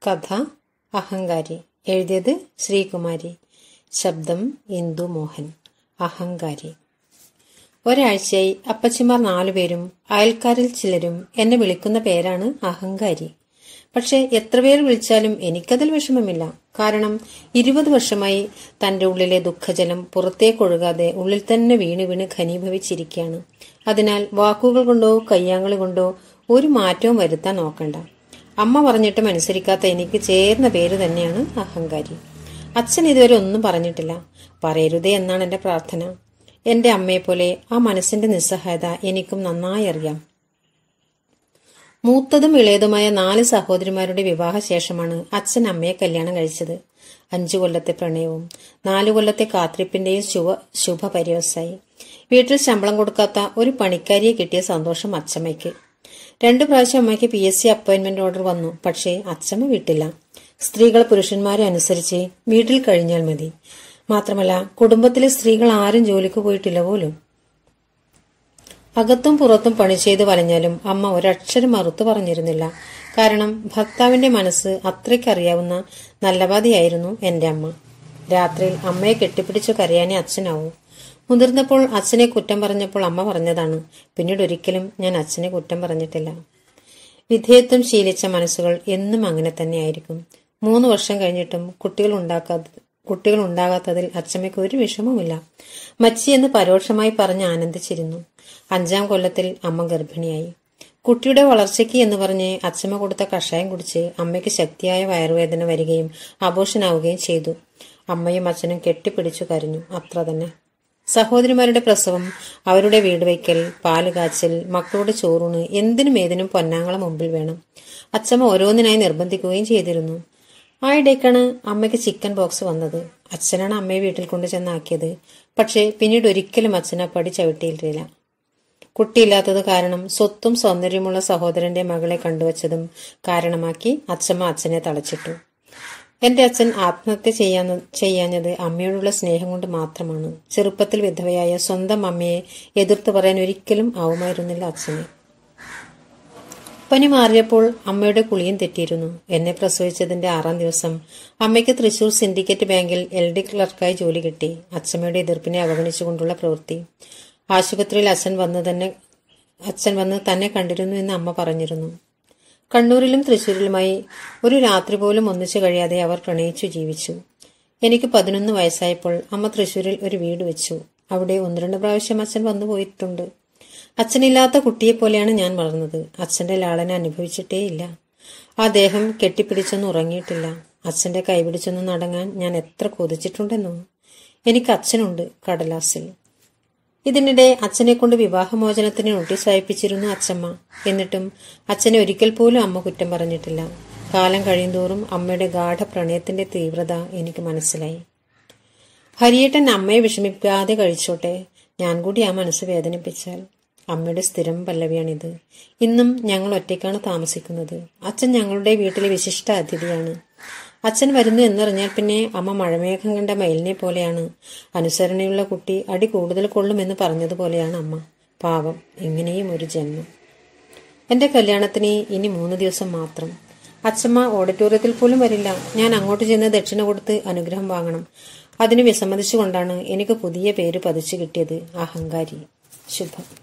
കഥ അഹങ്കാരി എഴുതിയത് ശ്രീകുമാരി ശബ്ദം ഇന്ദു മോഹൻ അഹങ്കാരി ഒരാഴ്ചയായി അപ്പച്ചിമാർ നാലുപേരും അയൽക്കാരിൽ ചിലരും എന്നെ വിളിക്കുന്ന പേരാണ് അഹങ്കാരി പക്ഷെ എത്ര പേർ വിളിച്ചാലും എനിക്കതിൽ വിഷമമില്ല കാരണം ഇരുപത് വർഷമായി തന്റെ ഉള്ളിലെ ദുഃഖജലം പുറത്തേക്കൊഴുകാതെ ഉള്ളിൽ തന്നെ വീണ് വീണ് ഘനീഭവിച്ചിരിക്കുകയാണ് അതിനാൽ വാക്കുകൾ കൊണ്ടോ കയ്യാങ്കളി കൊണ്ടോ ഒരു മാറ്റവും വരുത്താൻ നോക്കണ്ട അമ്മ പറഞ്ഞിട്ടും അനുസരിക്കാത്ത എനിക്ക് ചേർന്ന പേര് തന്നെയാണ് അഹങ്കാരി അച്ഛൻ ഇതുവരെ ഒന്നും പറഞ്ഞിട്ടില്ല പറയരുതേ എന്നാണ് എന്റെ പ്രാർത്ഥന എന്റെ അമ്മയെപ്പോലെ ആ മനസ്സിന്റെ നിസ്സഹായത എനിക്കും നന്നായി അറിയാം മൂത്തതും ഇളയതുമായ നാല് സഹോദരിമാരുടെ വിവാഹശേഷമാണ് അച്ഛൻ അമ്മയെ കല്യാണം കഴിച്ചത് അഞ്ചു കൊല്ലത്തെ പ്രണയവും നാലു കൊല്ലത്തെ കാത്തിരിപ്പിന്റെയും ശുഭ ശുഭപര്യവസായി വീട്ടിൽ ശമ്പളം കൊടുക്കാത്ത ഒരു പണിക്കാരിയെ കിട്ടിയ സന്തോഷം അച്ചമ്മയ്ക്ക് രണ്ടു പ്രാവശ്യം അമ്മയ്ക്ക് P S C appointment order വന്നു പക്ഷേ അച്ചമ്മ വിട്ടില്ല സ്ത്രീകൾ പുരുഷന്മാരെ അനുസരിച്ച് വീട്ടിൽ കഴിഞ്ഞാൽ മതി മാത്രമല്ല കുടുംബത്തിലെ സ്ത്രീകൾ ആരും ജോലിക്ക് പോയിട്ടില്ല പോലും അകത്തും പുറത്തും പണി ചെയ്ത് വലഞ്ഞാലും അമ്മ ഒരക്ഷരം മറുത്തു പറഞ്ഞിരുന്നില്ല കാരണം ഭർത്താവിന്റെ മനസ്സ് അത്രയ്ക്കറിയാവുന്ന നല്ലവാദിയായിരുന്നു എന്റെ അമ്മ രാത്രിയിൽ അമ്മയെ കെട്ടിപ്പിടിച്ചു കരയാനേ അച്ഛനാവൂ മുതിർന്നപ്പോൾ അച്ഛനെ കുറ്റം പറഞ്ഞപ്പോൾ അമ്മ പറഞ്ഞതാണ് പിന്നീട് ഒരിക്കലും ഞാൻ അച്ഛനെ കുറ്റം പറഞ്ഞിട്ടില്ല വിധേയത്വം ശീലിച്ച മനസ്സുകൾ എന്നും അങ്ങനെ തന്നെയായിരിക്കും മൂന്ന് വർഷം കഴിഞ്ഞിട്ടും കുട്ടികൾ ഉണ്ടാക്കാത്ത കുട്ടികൾ ഉണ്ടാകാത്തതിൽ അച്ചമ്മയ്ക്ക് ഒരു വിഷമവുമില്ല മച്ചി എന്ന് പരോക്ഷമായി പറഞ്ഞ് ആനന്ദിച്ചിരുന്നു അഞ്ചാം കൊല്ലത്തിൽ അമ്മ ഗർഭിണിയായി കുട്ടിയുടെ വളർച്ചയ്ക്ക് എന്ന് പറഞ്ഞ് അച്ചമ്മ കൊടുത്ത കഷായം കുടിച്ച് അമ്മയ്ക്ക് ശക്തിയായ വയറുവേദന വരികയും അബോഷനാവുകയും ചെയ്തു അമ്മയും അച്ഛനും കെട്ടിപ്പിടിച്ചു കരഞ്ഞു അത്ര തന്നെ സഹോദരിമാരുടെ പ്രസവം അവരുടെ വീട് വയ്ക്കൽ പാല് കാച്ചൽ മക്കളുടെ ചോറൂണ് എന്തിനും ഏതിനും പൊന്നാങ്ങളെ മുമ്പിൽ വേണം അച്ചമ്മ ഓരോന്നിനായി നിർബന്ധിക്കുകയും ചെയ്തിരുന്നു ആ ഇടയ്ക്കാണ് അമ്മയ്ക്ക് ചിക്കൻ ബോക്സ് വന്നത് അച്ഛനാണ് അമ്മയെ വീട്ടിൽ കൊണ്ട് ചെന്നാക്കിയത് പക്ഷേ പിന്നീട് ഒരിക്കലും അച്ഛനെ പടി ചവിട്ടിയിട്ടില്ല കുട്ടിയില്ലാത്തത് കാരണം സ്വത്തും സൗന്ദര്യമുള്ള സഹോദരന്റെ മകളെ കണ്ടുവച്ചതും കാരണമാക്കി അച്ഛമ്മ അച്ഛനെ തളച്ചിട്ടു എന്റെ അച്ഛൻ ആത്മഹത്യ ചെയ്യാന്ന് ചെയ്യാഞ്ഞത് അമ്മയോടുള്ള സ്നേഹം കൊണ്ട് മാത്രമാണ് ചെറുപ്പത്തിൽ വിധവയായ സ്വന്തം അമ്മയെ എതിർത്ത് പറയാൻ ഒരിക്കലും ആവുമായിരുന്നില്ല അച്ഛന് പനി മാറിയപ്പോൾ അമ്മയുടെ കുളിയും തെറ്റിയിരുന്നു എന്നെ പ്രസവിച്ചതിന്റെ ആറാം ദിവസം അമ്മയ്ക്ക് തൃശൂർ സിൻഡിക്കേറ്റ് ബാങ്കിൽ എൽ ഡി ക്ലർക്കായി ജോലി കിട്ടി അച്ഛമ്മയുടെ എതിർപ്പിനെ അവഗണിച്ചുകൊണ്ടുള്ള പ്രവൃത്തി ആശുപത്രിയിൽ അച്ഛൻ വന്ന് തന്നെ അച്ഛൻ വന്ന് തന്നെ കണ്ടിരുന്നു എന്ന് അമ്മ പറഞ്ഞിരുന്നു കണ്ണൂരിലും തൃശൂരിലുമായി ഒരു രാത്രി പോലും ഒന്നിച്ചു കഴിയാതെ അവർ പ്രണയിച്ചു ജീവിച്ചു എനിക്ക് പതിനൊന്ന് വയസ്സായപ്പോൾ അമ്മ തൃശൂരിൽ ഒരു വീട് വെച്ചു അവിടെ ഒന്ന് രണ്ട് പ്രാവശ്യം അച്ഛൻ വന്നു പോയിട്ടുണ്ട് അച്ഛനില്ലാത്ത കുട്ടിയെ പോലെയാണ് ഞാൻ വളർന്നത് അച്ഛന്റെ ലാളന അനുഭവിച്ചിട്ടേയില്ല ആ ദേഹം കെട്ടിപ്പിടിച്ചൊന്നും ഉറങ്ങിയിട്ടില്ല അച്ഛന്റെ കൈപിടിച്ചൊന്നും നടങ്ങാൻ ഞാൻ എത്ര കൊതിച്ചിട്ടുണ്ടെന്നോ എനിക്ക് അച്ഛനുണ്ട് കടലാസിൽ ഇതിനിടെ അച്ഛനെ കൊണ്ട് വിവാഹമോചനത്തിന് നോട്ടീസ് അയപ്പിച്ചിരുന്നു അച്ഛമ്മ എന്നിട്ടും അച്ഛനെ ഒരിക്കൽ പോലും അമ്മ കുറ്റം പറഞ്ഞിട്ടില്ല കാലം കഴിയുന്തോറും അമ്മയുടെ ഗാഠ പ്രണയത്തിന്റെ തീവ്രത എനിക്ക് മനസ്സിലായി ഹരിയേട്ടൻ അമ്മയെ വിഷമിക്കാതെ കഴിച്ചോട്ടെ ഞാൻ കൂടി ആ മനസ്സ് വേദനിപ്പിച്ചാൽ അമ്മയുടെ സ്ഥിരം പല്ലവിയാണിത് ഇന്നും ഞങ്ങൾ ഒറ്റയ്ക്കാണ് താമസിക്കുന്നത് അച്ഛൻ ഞങ്ങളുടെ വീട്ടിലെ വിശിഷ്ട അതിഥിയാണ് അച്ഛൻ വരുന്നു എന്നറിഞ്ഞാൽ പിന്നെ അമ്മ മഴമേഘം കണ്ട മയിലിനെ പോലെയാണ് അനുസരണയുള്ള കുട്ടി അടി കൂടുതൽ കൊള്ളുമെന്ന് പറഞ്ഞതുപോലെയാണ് അമ്മ പാവം ഇങ്ങനെയും ഒരു ജന്മം എന്റെ കല്യാണത്തിന് ഇനി മൂന്ന് ദിവസം മാത്രം അച്ഛമ്മ ഓഡിറ്റോറിയത്തിൽ പോലും വരില്ല ഞാൻ അങ്ങോട്ട് ചെന്ന് ദക്ഷിണ കൊടുത്ത് അനുഗ്രഹം വാങ്ങണം അതിന് വിസമ്മതിച്ചുകൊണ്ടാണ് എനിക്ക് പുതിയ പേര് പതിച്ചു കിട്ടിയത് അഹങ്കാരി ശുഭം